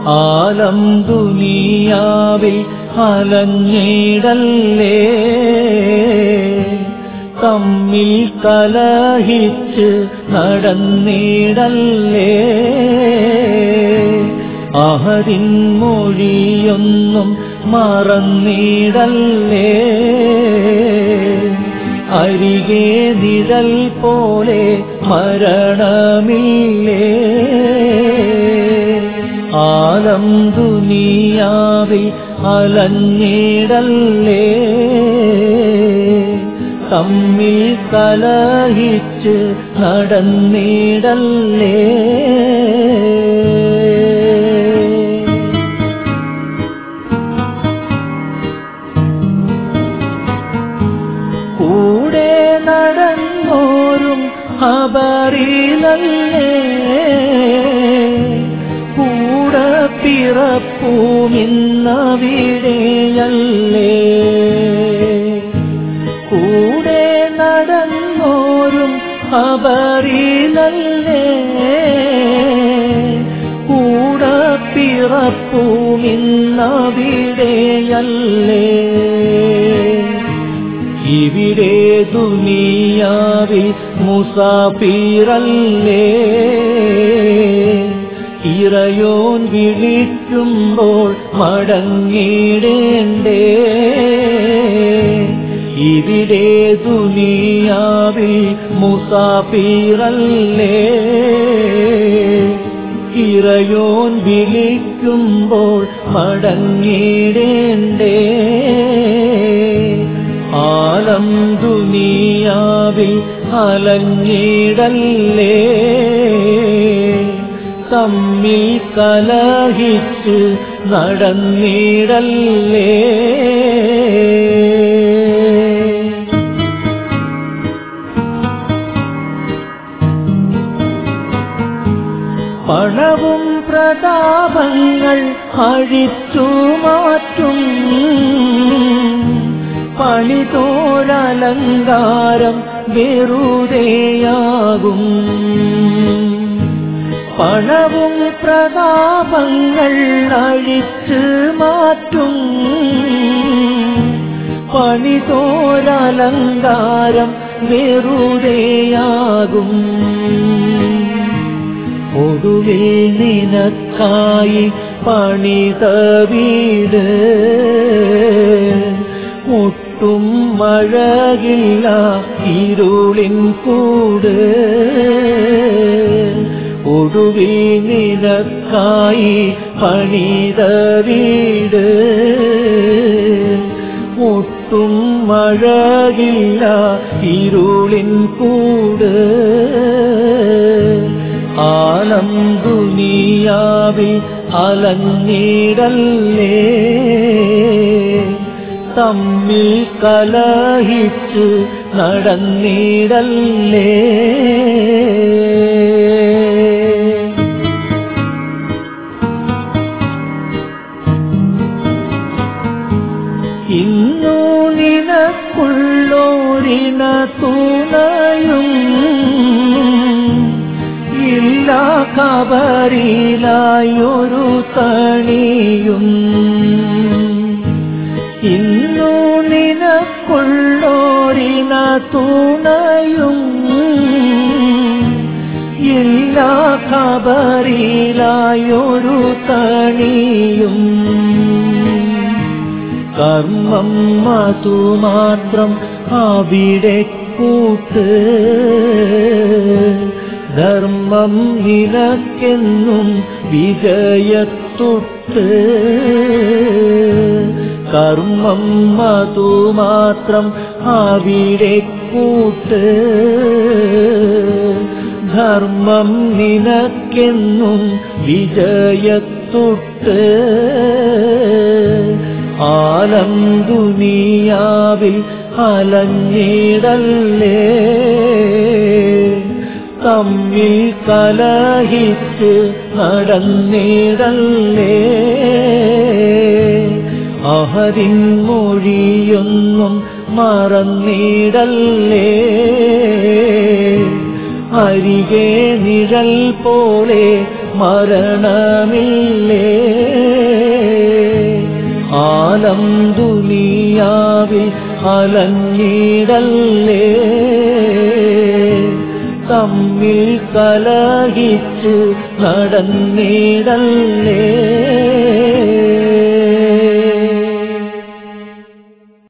ആലം ദുനിയാവിൽ അലഞ്ഞിടല്ലേ തമ്മിൽ കലഹിച്ച് നടന്നിടല്ലേ അഹരിൻ മൊഴിയൊന്നും മറന്നിടല്ലേ അരികെ നിഴൽ പോലെ മരണമില്ലേ ആലം ദുനിയാവിൽ അലഞ്ഞിടല്ലേ തമ്മിൽ കലഹിച്ച് നടന്നിടല്ലേ കൂടെ നടന്നോരും അപറിലല്ലേ കൂടെ പിറപ്പുമിന്നവിടെയല്ലേ കൂടെ നടന്നോരും അപറിലല്ലേ കൂടെ പിറപ്പുമിന്നവിടെയല്ലേ ഇവിടെ ദുനിയാവിൽ മുസാഫിറല്ലേ ഇറയോൻ വിളിക്കുമ്പോൾ മടങ്ങിടേണ്ടേ ഇവിടെ ദുനിയാവിൽ മുസാഫിറല്ലേ ഇറയോൻ വിളിക്കുമ്പോൾ മടങ്ങിടേണ്ടേ ആലം ദുനിയാവിൽ അലഞ്ഞിടല്ലേ തമ്മിൽ കലഹിച്ച് നടന്നിടല്ലേ പണവും പ്രതാപങ്ങൾ അഴിച്ചു മാറ്റും പണിതോരലങ്കാരം വെറുതെയാകും പണവും പ്രതാപങ്ങൾ അഴിച്ച് മാറ്റും പണിതോരലങ്കാരം വെറുതെയാകും ഒടുവിൽ നിനക്കായി പണിത വീട് ഒട്ടും മഴകില്ല ഇരുളിൻ കൂട് ഒടുവിൽ നിനക്കായി പണിത വീട് ഒട്ടും മഴകില്ല ഇരുളിൻ കൂട് ആലം ദുനിയാവിൽ അലഞ്ഞിടല്ലേ തമ്മിൽ കലഹിച്ച് നടന്നിടല്ലേ ഇന്നു നിനക്കുള്ളോരിന തുണയും ഇല്ല കബറിലായൊരു തണിയും ഇന്നു നിനക്കുള്ളോരിന തുണയും ഇല്ല കബറിലായൊരു തണിയും കർമ്മം അതുമാത്രം അവിടെ കൂട്ട് ധർമ്മം നിനക്കെന്നും വിജയത്തൊട്ട് കർമ്മം അതുമാത്രം അവിടെ കൂട്ട് ധർമ്മം നിനക്കെന്നും വിജയത്തൊട്ട് ആലം ദുനിയാവിൽ അലഞ്ഞിടല്ലേ തമ്മിൽ കലഹിച്ച് നടന്നിടല്ലേ അഹരിൻ മൊഴിയൊന്നും മറന്നിടല്ലേ അരികെ നിഴൽ പോലെ മരണമില്ലേ കാലം ദുനിയാവിൽ അലഞ്ഞിടല്ലേ തമ്മിൽ കലഹിച്ച് നടന്നിടല്ലേ